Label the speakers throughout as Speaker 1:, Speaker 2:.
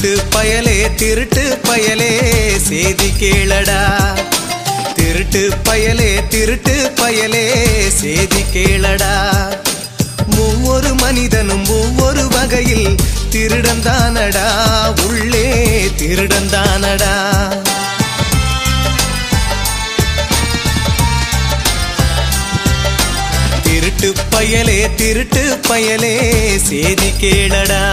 Speaker 1: திருட்டு பயலே திருட்டு பயலே சேதி கேளடா திருட்டு பயலே திருட்டு பயலே சேதி கேளடா ஒவ்வொரு மனிதனும் ஒவ்வொரு வகையில் திருடந்தானடா உள்ளே திருடந்தானடா திருட்டு பயலே திருட்டு பயலே சேதி கேளடா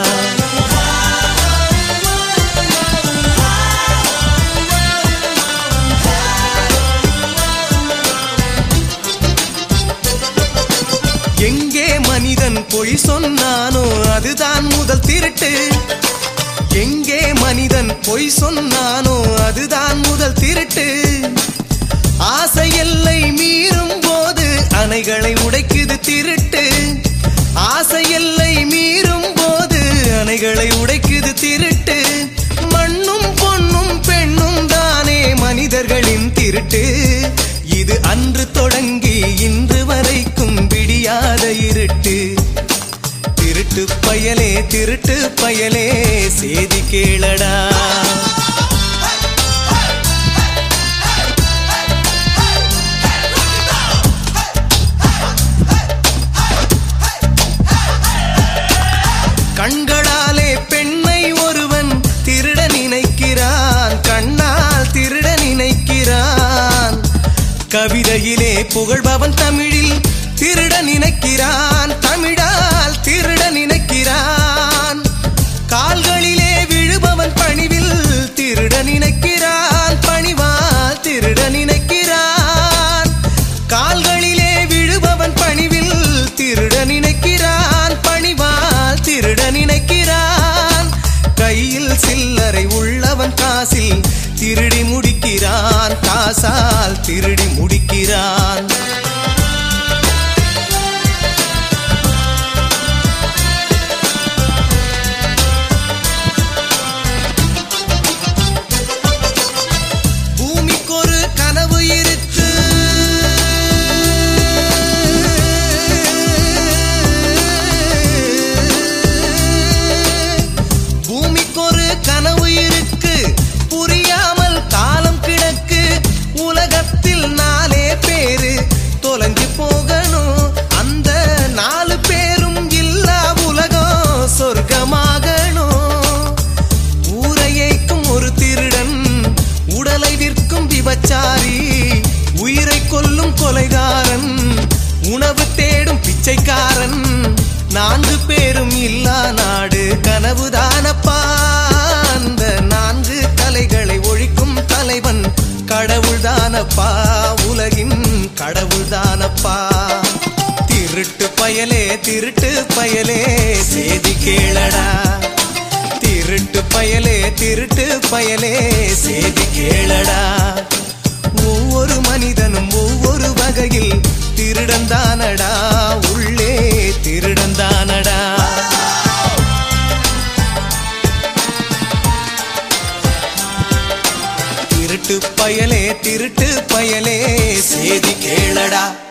Speaker 1: எங்கே மனிதன் பொய் சொன்னானோ அதுதான் முதல் திருட்டு எங்கே மனிதன் பொய் சொன்னானோ அதுதான் முதல் திருட்டு ஆசை எல்லை மீறும் போது அணைகளை உடைக்குது திருட்டு ஆசை எல்லை மீறும் போது அணைகளை உடைக்குது திருட்டு மண்ணும் பொன்னும் பெண்ணும் தானே மனிதர்களின் திருட்டு இது அன்று தொடங்கி இன்று வரைக்கும் விடியாத இருட்டு திருட்டு பயலே திருட்டு பயலே சேதி கேளடா கண்களாலே பெண்ணை ஒருவன் திருட நினைக்கிறான் கண்ணால் திருட நினைக்கிறான் கவிதையிலே புகழ்பவன் தமிழில் திருட நினைக்கிறான் தமிழால் திருட நினைக்கிறான் கால்களிலே விழுபவன் பணிவில் திருட நினைக்கிறான் பணிவால் திருட நினைக்கிறான் கால்களிலே விழுபவன் பணிவில் திருட நினைக்கிறான் பணிவால் திருட நினைக்கிறான் கையில் சில்லறை உள்ளவன் காசில் திருடி முடிக்கிறான் காசால் திருடி முடிக்கிறான் பூமிக்கொரு கனவு இருக்கு பூமிக்கொரு கனவு இருக்கு புரியாமல் காலம் கிடக்கு உலகத்தில் நாலே பேரு தொலைஞ்சு போகணும் அந்த நாலு பேரும் இல்லா உலகம் சொர்க்கமாகணும் ஊரையைக்கும் ஒரு திருடன் உடலை விற்கும் விபச்சாரி உயிரை கொல்லும் கொலைகாரன் உணவு தேடும் பிச்சைக்காரன் நான்கு பேரும் இல்லா நாடு கனவுதானப்பா அந்த நான்கு கலைகளை ஒழிக்கும் தலைவன் கடவுள்தானப்பா உலகின் கடவுள்தானப்பா திருட்டு பயலே திருட்டு பயலே சேதி கேளடா திருட்டு பயலே திருட்டு பயலே சேதி கேளடா ஒவ்வொரு மனிதனும் ஒவ்வொரு வகையில் திருடந்தானடா உள்ளே திருடந்தானடா திருட்டு பயலே திருட்டு பயலே சேதி கேளடா